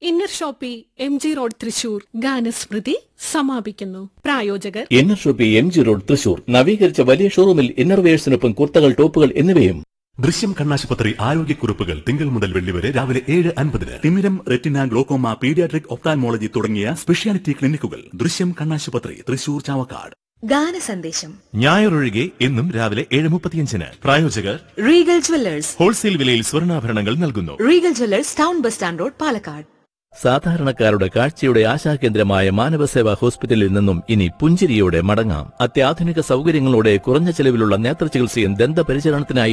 inner shoppe M G road Thrissur ഗാനസ്മൃതി സമാപിക്കുന്നു പ്രായോജകർ Ennar shoppe M G road Thrissur നവീകരിച്ച വലിയ ഷോറൂമിൽ ഇന്നർവേഴ്സിനൊപ്പം കുർത്തകൾ ടോപ്പുകൾ എന്നിവയും ദൃശ്യം കണ്ണാശുപത്രി ആരോഗ്യക്കുറിപ്പുകൾ തിങ്കൾ മുതൽ വെള്ളി വരെ രാവിലെ ഏഴ് അൻപതിന് തിമിരം റെറ്റിന ഗ്ലോക്കോമ പീഡിയാട്രിക് ഒപ്താൽമോളജി തുടങ്ങിയ സ്പെഷ്യാലിറ്റി ക്ലിനിക്കുകൾ ദൃശ്യം കണ്ണാശുപത്രി തൃശൂർ ചാവക്കാട് ഗാനസന്ദേശം ഞായറൊഴികെ എന്നും രാവിലെ ഏഴ് മുപ്പത്തിയഞ്ചിന് പ്രായോജകർ റീഗൽ ജ്വല്ലേഴ്സ് ഹോൾസെയിൽ വിലയിൽ സ്വർണ്ണാഭരണങ്ങൾ നൽകുന്നു regal jewellers town bus stand road Palakkad സാധാരണക്കാരുടെ കാഴ്ചയുടെ ആശാകേന്ദ്രമായ മാനവസേവാ ഹോസ്പിറ്റലിൽ നിന്നും ഇനി പുഞ്ചിരിയോടെ മടങ്ങാം അത്യാധുനിക സൗകര്യങ്ങളോടെ കുറഞ്ഞ ചെലവിലുള്ള നേത്രചികിത്സയും ദന്തപരിചരണത്തിനായി